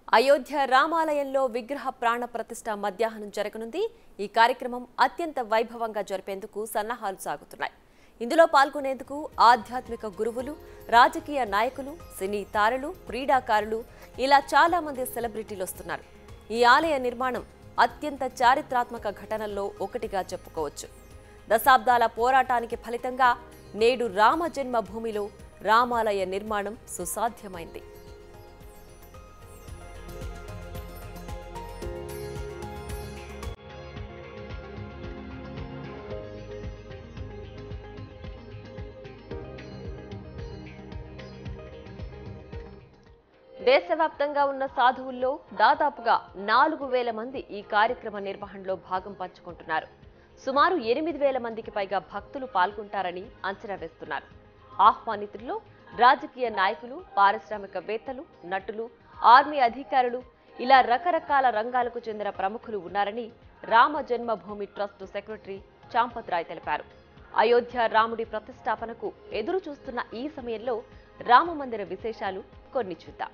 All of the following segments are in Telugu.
అయోధ్య రామాలయంలో విగ్రహ ప్రాణ ప్రతిష్ఠ మధ్యాహ్నం జరగనుంది ఈ కార్యక్రమం అత్యంత వైభవంగా జరిపేందుకు సన్నాహాలు సాగుతున్నాయి ఇందులో పాల్గొనేందుకు ఆధ్యాత్మిక గురువులు రాజకీయ నాయకులు సినీ తారలు క్రీడాకారులు ఇలా చాలా మంది సెలబ్రిటీలు వస్తున్నారు ఈ ఆలయ నిర్మాణం అత్యంత చారిత్రాత్మక ఘటనల్లో ఒకటిగా చెప్పుకోవచ్చు దశాబ్దాల పోరాటానికి ఫలితంగా నేడు రామ జన్మభూమిలో రామాలయ నిర్మాణం సుసాధ్యమైంది దేశవ్యాప్తంగా ఉన్న సాధువుల్లో దాదాపుగా నాలుగు వేల మంది ఈ కార్యక్రమ నిర్వహణలో భాగం పంచుకుంటున్నారు సుమారు ఎనిమిది వేల మందికి పైగా భక్తులు పాల్గొంటారని అంచనా వేస్తున్నారు ఆహ్వానితుల్లో రాజకీయ నాయకులు పారిశ్రామికవేత్తలు నటులు ఆర్మీ అధికారులు ఇలా రకరకాల రంగాలకు చెందిన ప్రముఖులు ఉన్నారని రామ జన్మభూమి ట్రస్ట్ సెక్రటరీ చాంపత్ రాయ్ తెలిపారు అయోధ్య రాముడి ప్రతిష్టాపనకు ఎదురు చూస్తున్న ఈ సమయంలో రామ మందిర విశేషాలు కొన్ని చూద్దాం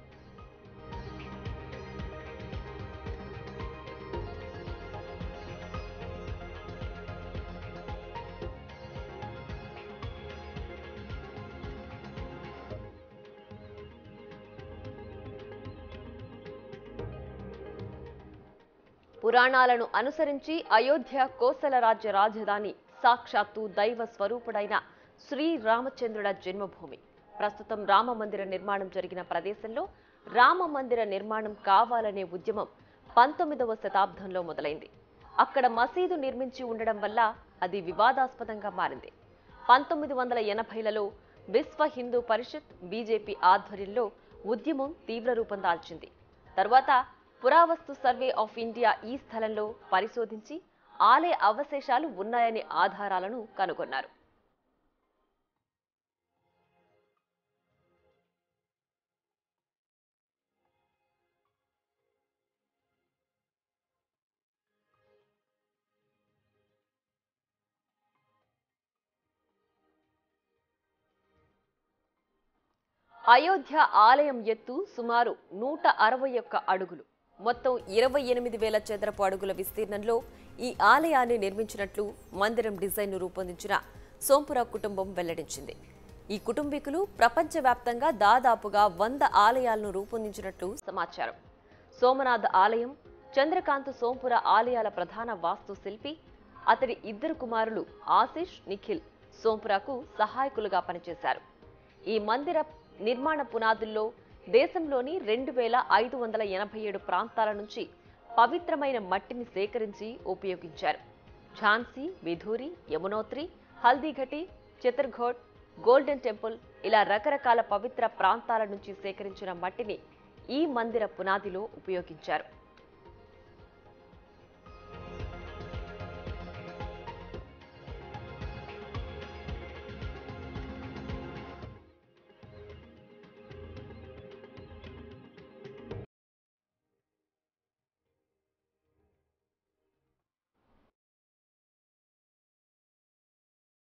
పురాణాలను అనుసరించి అయోధ్య కోసల రాజ్య రాజధాని సాక్షాత్తు దైవ స్వరూపుడైన శ్రీ రామచంద్రుడ జన్మభూమి ప్రస్తుతం రామ మందిర నిర్మాణం జరిగిన ప్రదేశంలో రామ మందిర నిర్మాణం కావాలనే ఉద్యమం పంతొమ్మిదవ శతాబ్దంలో మొదలైంది అక్కడ మసీదు నిర్మించి ఉండడం వల్ల అది వివాదాస్పదంగా మారింది పంతొమ్మిది వందల ఎనభైలలో విశ్వ హిందూ పరిషత్ బీజేపీ ఆధ్వర్యంలో ఉద్యమం తీవ్ర రూపం దాల్చింది తర్వాత పురావస్తు సర్వే ఆఫ్ ఇండియా ఈ స్థలంలో పరిశోధించి ఆలయ అవశేషాలు ఉన్నాయనే ఆధారాలను కనుగొన్నారు అయోధ్య ఆలయం ఎత్తు సుమారు నూట అరవై ఒక్క అడుగులు మొత్తం ఇరవై ఎనిమిది వేల చదరపు అడుగుల విస్తీర్ణంలో ఈ ఆలయాన్ని నిర్మించినట్లు మందిరం డిజైన్ను రూపొందించిన సోంపుర కుటుంబం వెల్లడించింది ఈ కుటుంబీకులు ప్రపంచవ్యాప్తంగా దాదాపుగా వంద ఆలయాలను రూపొందించినట్లు సమాచారం సోమనాథ్ ఆలయం చంద్రకాంత్ సోంపుర ఆలయాల ప్రధాన వాస్తు శిల్పి అతడి ఇద్దరు కుమారులు ఆశిష్ నిఖిల్ సోంపురకు సహాయకులుగా పనిచేశారు ఈ మందిర నిర్మాణ పునాదుల్లో దేశంలోని రెండు వేల ఐదు వందల ఎనభై ఏడు ప్రాంతాల నుంచి పవిత్రమైన మట్టిని సేకరించి ఉపయోగించారు ఝాన్సీ విధూరి యమునోత్రి హల్దీఘటి చిత్రఘోట్ గోల్డెన్ టెంపుల్ ఇలా రకరకాల పవిత్ర ప్రాంతాల నుంచి సేకరించిన మట్టిని ఈ మందిర పునాదిలో ఉపయోగించారు